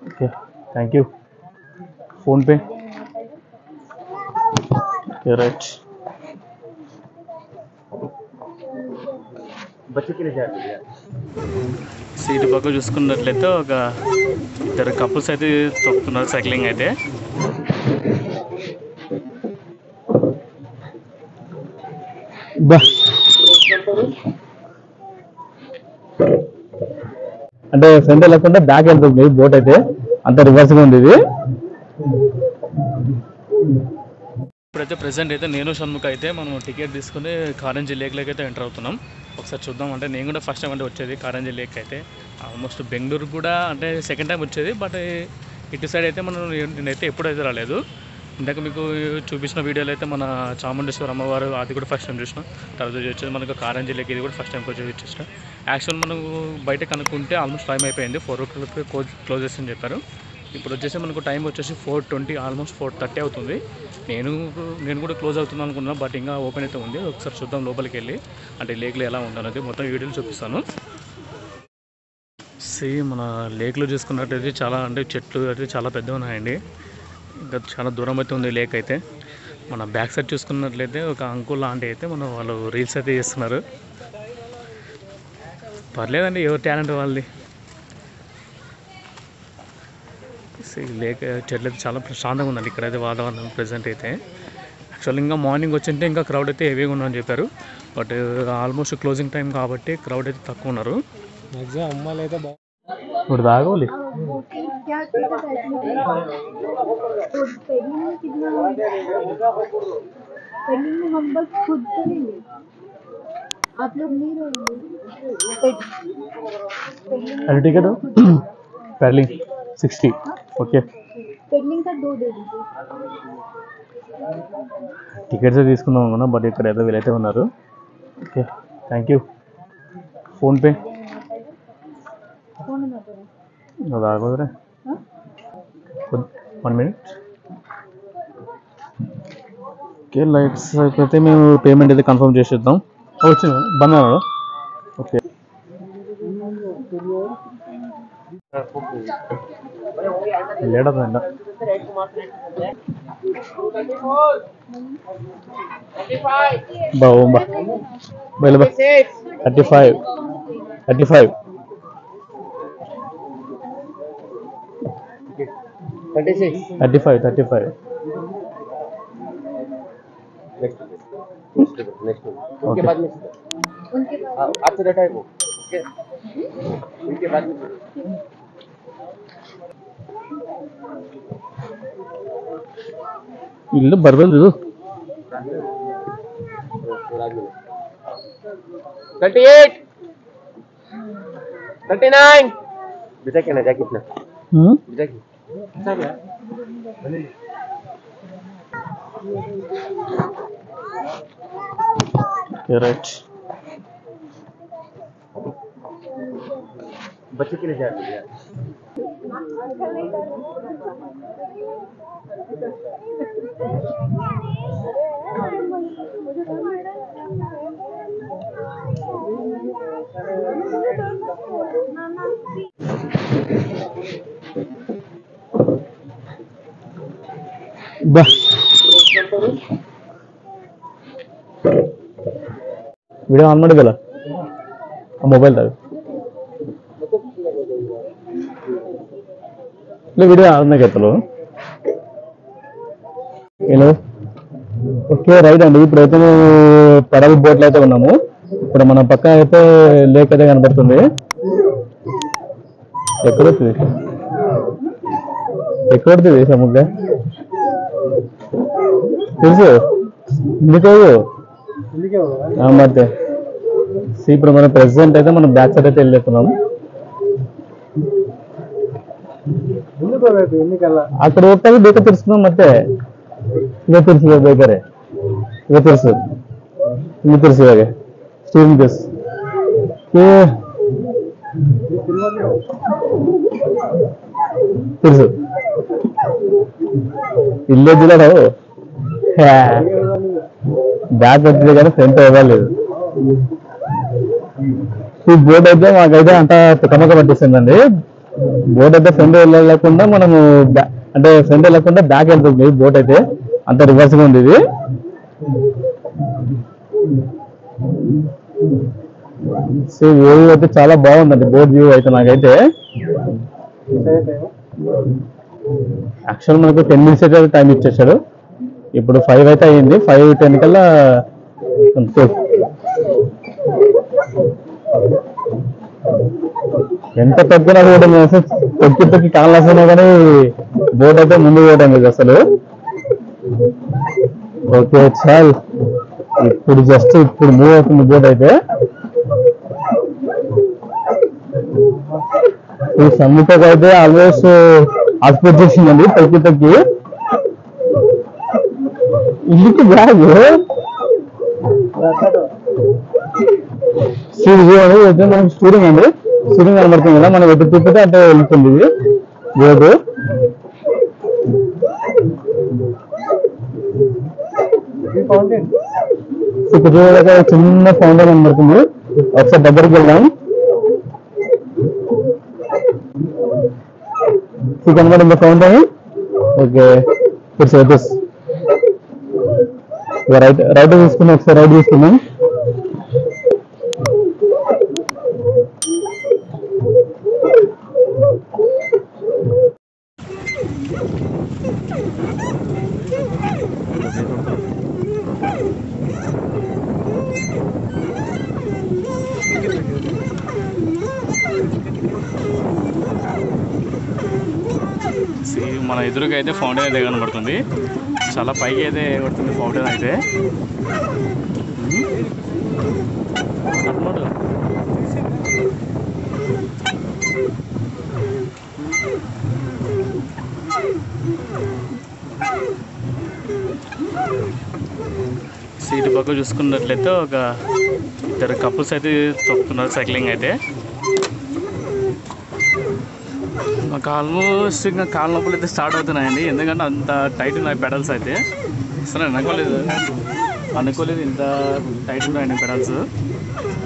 Okay thank you PhonePe okay right seat పక్క చూసుకున్నట్లయితే ఒక ఇద్దరు కపుల్స్ అయితే తొక్కుతున్నారు సైక్లింగ్ అయితే బా అంటే ఫ్రంట్ వెళ్ళకుండా బ్యాక్ వెళ్తుంది బోట్ అయితే అంత రివర్స్గా ఉంది ఇది ఇప్పుడైతే ప్రెసెంట్ అయితే నేను షణ్ముఖ అయితే మనం టికెట్ తీసుకుని కారంజీ లేక్లోకి అయితే ఎంటర్ అవుతున్నాం ఒకసారి చూద్దాం అంటే నేను కూడా ఫస్ట్ టైం అంటే వచ్చేది కారంజీ లేక్ అయితే ఆల్మోస్ట్ బెంగళూరు కూడా అంటే సెకండ్ టైం వచ్చేది బట్ ఇటు సైడ్ అయితే మనం నేనైతే ఎప్పుడైతే రాలేదు ఇందాక మీకు చూపించిన వీడియోలో అయితే మన చాముండేశ్వర అమ్మవారు అది కూడా ఫస్ట్ టైం చూసిన తర్వాత వచ్చేది మనకు కారంజీ లేక్ ఇది కూడా ఫస్ట్ టైం వచ్చి చూసిన యాక్చువల్ మనకు బయట కనుక్కుంటే ఆల్మోస్ట్ టైం అయిపోయింది four o'clock close close చేసి చెప్పారు ఇప్పుడు వచ్చేసి మనకు టైం వచ్చేసి four twenty almost four thirty అవుతుంది నేను నేను కూడా క్లోజ్ అవుతున్నాను అనుకున్నా బట్ ఇంకా ఓపెన్ అయితే ఉంది ఒకసారి చూద్దాం లోపలికి వెళ్ళి అంటే లేక్లో ఎలా ఉందన్నది మొత్తం వీడియోలు చూపిస్తాను సేమ్ మన లేక్లో చూసుకున్నట్టయితే చాలా అంటే చెట్లు అయితే చాలా పెద్దగా ఉన్నాయండి ఇంకా చాలా దూరం అయితే ఉంది లేక్ అయితే మన బ్యాక్ సైడ్ చూసుకున్నట్లయితే ఒక అంకుల్ లాంటి అయితే మన వాళ్ళు రీల్స్ అయితే చేస్తున్నారు పర్లేదండి ఎవరి టాలెంట్ వాళ్ళది ఈ లేక్ చెట్లు అయితే చాలా ప్రశాంతంగా ఉందండి ఇక్కడైతే వాతావరణం ప్రజెంట్ అయితే యాక్చువల్ ఇంకా మార్నింగ్ వచ్చింటే ఇంకా క్రౌడ్ అయితే హెవీగా ఉందని చెప్పారు బట్ ఆల్మోస్ట్ క్లోజింగ్ టైం కాబట్టి క్రౌడ్ అయితే తక్కువ ఉన్నారు మ్యాక్సిమం అమ్మాయిలు అయితే బాగా ఇప్పుడు తాగోలి क्या कितना तो पेनिंग में कितना पेनिंग में हम बस खुद करेंगे आप लोग नहीं रहेंगे पेनिंग అది టికెట్ పెర్లింగ్ సిక్స్టీ ఓకే पेनिंग का दो दे दीजिए టికెట్స్ తీసుకుందాం అనుకున్నా బట్ ఇక్కడ ఏదో వీలైతే ఉన్నారు okay thank you PhonePe phone ना करो అది ఆగోదరే हाँ? వన్ మినిట్ ఓకే లైట్స్ అయిపోతే మేము పేమెంట్ అయితే కన్ఫర్మ్ చేసేద్దాం ఓ, వచ్చింది బంద్ అన్నారు ఓకే లేడదండ బాబా బయలు thirty five thirty five thirty six thirty five thirty five next next उनके Okay. बाद में उनके पास हाँ, आपसे डाटा है वो ओके उनके बाद में ఇల్లు బర్బలేదు थर्टी एट थर्टी नाइन बेटा क्या ना जा कितना बेटा की రైట్ बच्चे के लिए जा रही है బా ವಿಡಿಯೋ ಆನ್ ಮಾಡಿದಲ್ಲ ಆ ಮೊಬೈಲ್ದಾಗ ಇಲ್ಲ ವಿಡಿಯೋ ಆನ್ ಆಗೈತಲ್ಲ ಏನು ఓకే రైట్ అండి ఇప్పుడైతే మేము పడవ బోట్లో అయితే ఉన్నాము ఇప్పుడు మన పక్క అయితే లేక్ అయితే కనబడుతుంది ఎక్కడ వస్తుంది ఎక్కడ పడుతుంది సముద్రం తెలుసు ఎందుకు ఆ, ಮತ್ತೆ సో ఇప్పుడు మన ప్రెసిడెంట్ అయితే మనం బ్యాక్ సైడ్ అయితే వెళ్ళేస్తున్నాం ఎన్నికల్లా అక్కడ ಹೋಗ್ತಾಗ ಬೇಗ ತಿರ್ಸ್ಕೊಂಡು ಮತ್ತೆ ಇವಾಗ ತಿರ್ಸಿ ಬೇಕಾರೆ ಇವಾಗ ತಿರ್ಸು ಇನ್ನು ತಿರ್ಸಿ ಇವಾಗ ಸ್ಟೀರಿಂಗ್ ತಿರ್ಸು ಏ ತಿರ್ಸು ఇల్లే దిలాడు బ్యాగ్ వచ్చింది కానీ ఫ్రంట్ ఇవ్వలేదు ఈ బోర్డు అయితే మాకైతే అంత తికమక పట్టిస్తుందండి బోట్ అయితే ఫ్రంట్ వెళ్ళకుండా మనము బ్యా- అంటే ఫ్రంట్ వెళ్ళకుండా బ్యాక్ వెళ్తుంది బోట్ అయితే అంత రివర్స్ గా ఉంది ఇది సో వ్యూ అయితే చాలా బాగుందండి బోట్ వ్యూ అయితే నాకైతే యాక్చువల్ మనకు టెన్ మినిట్స్ అయితే టైం ఇచ్చేసాడు ఇప్పుడు ఫైవ్ అయితే అయ్యింది ఫైవ్ టెన్ కల్లా అంతే. ఎంత తగ్గినా కూడా నేను అసలు తొక్కి తొక్కి కాళ్ళేసినా కానీ బోట్ అయితే ముందు పోవడం లేదు అసలు ఓకే చాలు ఇప్పుడు జస్ట్ ఇప్పుడు మూవ్ అవుతుంది బోట్ అయితే ఈ సముద్రం అయితే ఆల్మోస్ట్ ఆస్పెక్ట్ చేసిందండి తొక్కి తొక్కి ఇంటికి బ్యాగ్ స్టూడియో ఇది మనకి స్టూడింగ్ అండి స్టూడింగ్ కనబడుతుంది కదా మనం ఎటు తిప్పితే అంటే వెళ్తుంది ఇది బోర్డు ఇక్కడ చూడగా చిన్న ఫౌండర్ కనబడుతుంది ఒకసారి దగ్గరికి వెళ్దాం ఇది కనబడింది founder okay it's this right right తీసుకున్నాం ఒకసారి రైట్ తీసుకున్నాం See, మన ఎదురుగా అయితే ఫౌంటైన్ అయితే కనబడుతుంది చాలా పైకి అయితే కొడుతుంది ఫౌంటైన్ అయితే అట్మాడు. సీటు పక్క చూసుకున్నట్లయితే ఒక ఇద్దరు కపుల్స్ అయితే తొక్కుతున్నారు సైక్లింగ్ అయితే నాకు ఆల్మోస్ట్ ఇంకా కాళ్ళ నొప్పులు అయితే స్టార్ట్ అవుతున్నాయండి ఎందుకంటే అంత టైట్ ఉన్నాయి పెడల్స్ అయితే అసలు అనుకోలేదు అనుకోలేదు ఇంత టైట్ ఉన్నాయండి పెడల్స్